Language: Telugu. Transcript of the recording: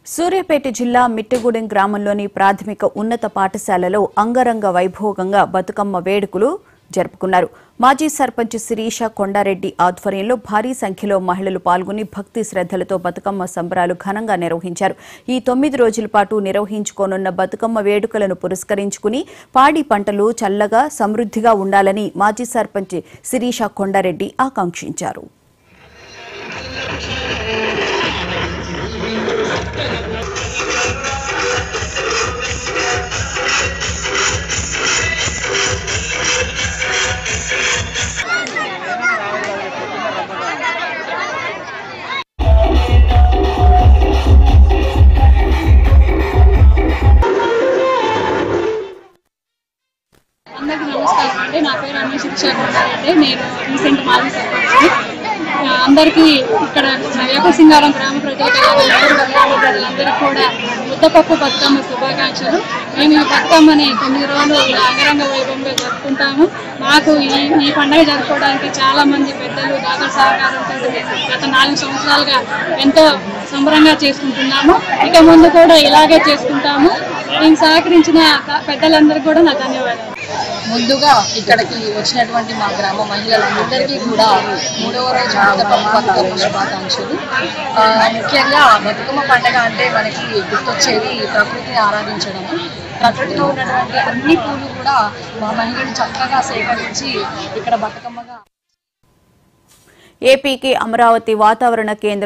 సూర్యాపేట జిల్లా మిట్టగూడెం గ్రామంలోని ప్రాథమిక ఉన్నత పాఠశాలలో అంగరంగ వైభోగంగా బతుకమ్మ వేడుకలు జరుపుకున్నారు మాజీ సర్పంచ్ శిరీష కొండారెడ్డి ఆధ్వర్యంలో భారీ సంఖ్యలో మహిళలు పాల్గొని భక్తి శ్రద్దలతో బతుకమ్మ సంబరాలు ఘనంగా నిర్వహించారు ఈ తొమ్మిది రోజుల పాటు నిర్వహించుకోనున్న బతుకమ్మ వేడుకలను పురస్కరించుకుని పాడి పంటలు చల్లగా సమృద్ధిగా ఉండాలని మాజీ సర్పంచ్ శిరీష కొండారెడ్డి ఆకాంక్షించారు అందరికీ నమస్కారం అండి నా పేరు అన్వి శిక్ష అంటే నేను రీసెంట్ మాజీ సర్పంచ్ అందరికీ ఇక్కడ వేప సింగారం గ్రామ ప్రజలకు అలాగే నలుగురు గ్రామ ప్రజలందరికీ కూడా ముద్దపప్పు బతుకమ్మ శుభాకాంక్షలు మేము ఈ బతుకమ్మని తొమ్మిది రోజులు ఇలా అంగరంగ వైభవంగా జరుపుకుంటాము మాకు ఈ ఈ పండుగ జరుపుకోవడానికి చాలా మంది పెద్దలు దాతల సహకారంతో గత నాలుగు సంవత్సరాలుగా ఎంతో సంబరంగా చేసుకుంటున్నాము ఇక ముందు కూడా ఇలాగే చేసుకుంటాము దీనికి సహకరించిన పెద్దలందరికీ కూడా నా ధన్యవాదాలు ముందుగా ఇక్కడికి వచ్చినటువంటి మా గ్రామ మహిళలందరికీ కూడా మూడవ రోజు బతుకమ్మ బతుకమ్మ శుభాకాంక్షలు ఆ, ముఖ్యంగా బతుకమ్మ పండుగ అంటే మనకి గుర్తొచ్చేది ప్రకృతిని ఆరాధించడము ప్రకృతిలో ఉన్నటువంటి అన్ని పూలు కూడా మా మహిళలు చక్కగా సేకరించి ఇక్కడ బతుకమ్మగా ఏపీకి అమరావతి వాతావరణ కేంద్రం